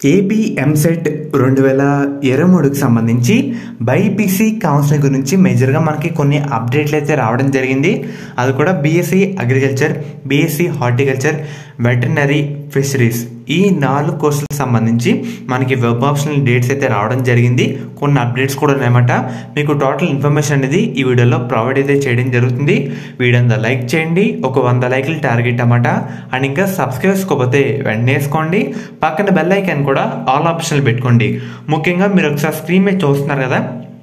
AP EAMCET రెండు వేల ఇరవై మూడుకి సంబంధించి బైపీసీ కౌన్సిలింగ్ గురించి మేజర్గా మనకి కొన్ని అప్డేట్లు అయితే రావడం జరిగింది అది కూడా BSc agriculture BSc horticulture veterinary fisheries ఈ నాలుగు కోర్సులకు సంబంధించి మనకి వెబ్ ఆప్షనల్ డేట్స్ అయితే రావడం జరిగింది కొన్ని అప్డేట్స్ కూడా ఉన్నాయన్నమాట మీకు టోటల్ ఇన్ఫర్మేషన్ అనేది ఈ వీడియోలో ప్రొవైడ్ అయితే చేయడం జరుగుతుంది వీడియో అంతా లైక్ చేయండి ఒక వంద లైక్లు టార్గెట్ అన్నమాట అండ్ ఇంకా సబ్స్క్రైబ్ చేసుకోకపోతే వెంటనే వేసుకోండి పక్కన బెల్ ఐకాన్ కూడా ఆల్ ఆప్షన్లు పెట్టుకోండి ముఖ్యంగా మీరు ఒకసారి స్క్రీన్ మీద చూస్తున్నారు కదా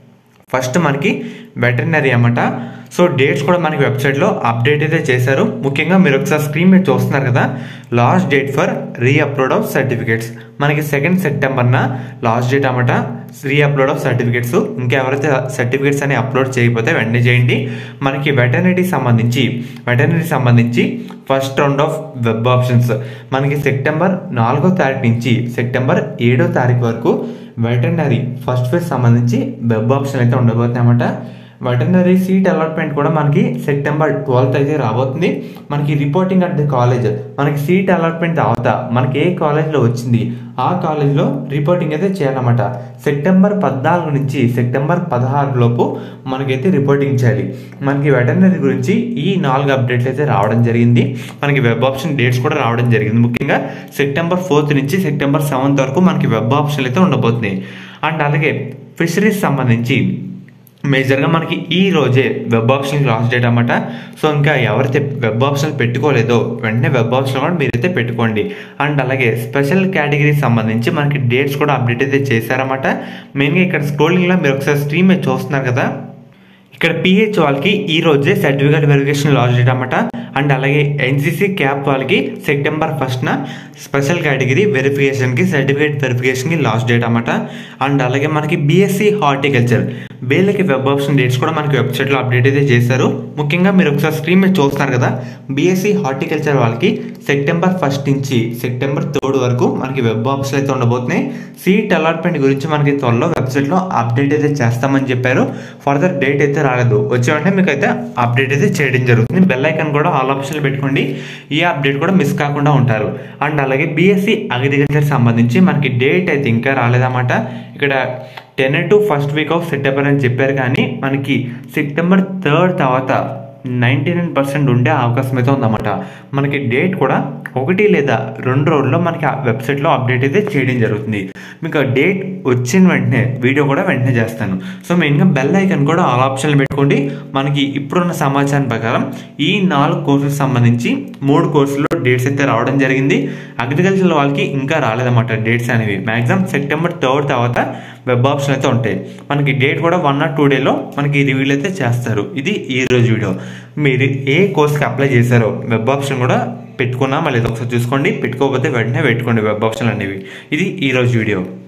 ఫస్ట్ మనకి వెటర్నరీ అన్నమాట సో డేట్స్ కూడా మనకి వెబ్సైట్లో అప్డేట్ అయితే చేశారు ముఖ్యంగా మీరు ఒకసారి స్క్రీన్ మీద చూస్తున్నారు కదా last date for re upload of certificates మనకి సెకండ్ సెప్టెంబర్న లాస్ట్ డేట్ అన్నమాట రీ అప్లోడ్ ఆఫ్ సర్టిఫికేట్స్ ఇంకా ఎవరైతే సర్టిఫికేట్స్ అని అప్లోడ్ చేయకపోతే వెంటనే చేయండి మనకి వెటర్నరీ సంబంధించి వెటర్నరీ సంబంధించి first round of web options మనకి సెప్టెంబర్ నాలుగో తారీఖు నుంచి సెప్టెంబర్ ఏడో తారీఖు వరకు వెటర్నరీ ఫస్ట్ ఫేజ్ సంబంధించి వెబ్ ఆప్షన్ అయితే ఉండబోతున్నాయి అన్నమాట వెటర్నరీ సీట్ అలాట్మెంట్ కూడా మనకి సెప్టెంబర్ ట్వెల్త్ అయితే రాబోతుంది మనకి రిపోర్టింగ్ అట్ ది కాలేజ్ మనకి సీట్ అలాట్మెంట్ తర్వాత మనకి ఏ కాలేజ్లో వచ్చింది ఆ కాలేజ్లో రిపోర్టింగ్ అయితే చేయాలన్నమాట సెప్టెంబర్ పద్నాలుగు నుంచి సెప్టెంబర్ పదహారు లోపు మనకైతే రిపోర్టింగ్ చేయాలి మనకి వెటర్నరీ గురించి ఈ నాలుగు అప్డేట్లు అయితే రావడం జరిగింది మనకి వెబ్ ఆప్షన్ డేట్స్ కూడా రావడం జరిగింది ముఖ్యంగా సెప్టెంబర్ ఫోర్త్ నుంచి సెప్టెంబర్ సెవెంత్ వరకు మనకి వెబ్ ఆప్షన్లు అయితే ఉండబోతున్నాయి అండ్ అలాగే ఫిషరీస్ సంబంధించి మేజర్గా మనకి ఈ రోజే వెబ్ ఆప్షన్ లాస్ట్ డేట్ అన్నమాట సో ఇంకా ఎవరైతే వెబ్ ఆప్షన్ పెట్టుకోలేదో వెంటనే వెబ్ ఆప్షన్ కూడా మీరైతే పెట్టుకోండి అండ్ అలాగే స్పెషల్ కేటగిరీ సంబంధించి మనకి డేట్స్ కూడా అప్డేట్ అయితే చేశారన్నమాట మెయిన్గా ఇక్కడ స్క్రోలింగ్లో మీరు ఒకసారి స్ట్రీమ్ మీద చూస్తున్నారు కదా ఇక్కడ పిహెచ్ వాళ్ళకి ఈ రోజే సర్టిఫికేట్ వెరిఫికేషన్ లాస్ట్ డేట్ అన్నమాట అండ్ అలాగే ఎన్సీసీ క్యాప్ వాళ్ళకి సెప్టెంబర్ ఫస్ట్న స్పెషల్ కేటగిరీ వెరిఫికేషన్కి సర్టిఫికేట్ వెరిఫికేషన్కి లాస్ట్ డేట్ అన్నమాట అండ్ అలాగే మనకి బీఎస్సీ హార్టికల్చర్ వీళ్ళకి వెబ్ ఆప్షన్ డేట్స్ కూడా మనకి వెబ్సైట్లో అప్డేట్ అయితే చేశారు ముఖ్యంగా మీరు ఒకసారి స్క్రీన్ మీద చూస్తున్నారు కదా బీఎస్సీ హార్టికల్చర్ వాళ్ళకి సెప్టెంబర్ ఫస్ట్ నుంచి సెప్టెంబర్ థర్డ్ వరకు మనకి వెబ్ ఆప్షన్ అయితే ఉండబోతున్నాయి సీట్ అలాట్మెంట్ గురించి మనకి త్వరలో వెబ్సైట్లో అప్డేట్ అయితే చేస్తామని చెప్పారు ఫర్దర్ డేట్ అయితే రాలేదు వచ్చే వెంటనే మీకు అయితే అప్డేట్ అయితే చేయడం జరుగుతుంది బెల్ ఐకాన్ కూడా ఆల్ ఆప్షన్లు పెట్టుకోండి ఈ అప్డేట్ కూడా మిస్ కాకుండా ఉంటారు అండ్ అలాగే బీఎస్సీ అగ్రికల్చర్ సంబంధించి మనకి డేట్ అయితే ఇంకా రాలేదన్నమాట ఇక్కడ ten to first week of September అని చెప్పారు కానీ మనకి సెప్టెంబర్ థర్డ్ తర్వాత నైంటీ నైన్ పర్సెంట్ ఉండే అవకాశం అయితే ఉందన్నమాట మనకి డేట్ కూడా ఒకటి లేదా రెండు రోజుల్లో మనకి ఆ వెబ్సైట్లో అప్డేట్ అయితే చేయడం జరుగుతుంది మీకు ఆ డేట్ వచ్చిన వెంటనే వీడియో కూడా వెంటనే చేస్తాను సో మెయిన్గా బెల్ ఐకన్ కూడా ఆల్ ఆప్షన్లు పెట్టుకోండి మనకి ఇప్పుడున్న సమాచారం ప్రకారం ఈ నాలుగు కోర్సులకు సంబంధించి మూడు కోర్సుల్లో డేట్స్ అయితే రావడం జరిగింది అగ్రికల్చర్ వాళ్ళకి ఇంకా రాలేదన్నమాట డేట్స్ అనేవి మ్యాక్సిమం సెప్టెంబర్ థర్డ్ తర్వాత వెబ్ ఆప్షన్ అయితే ఉంటాయి మనకి డేట్ కూడా వన్ ఆర్ టూ డేలో మనకి రివ్యూలు అయితే చేస్తారు ఇది ఈ రోజు వీడియో మీరు ఏ కోర్స్కి అప్లై చేశారో వెబ్ ఆప్షన్ కూడా పెట్టుకున్నా మళ్ళీ ఒకసారి చూసుకోండి పెట్టుకోకపోతే వెంటనే పెట్టుకోండి వెబ్ ఆప్షన్ అనేవి ఇది ఈ రోజు వీడియో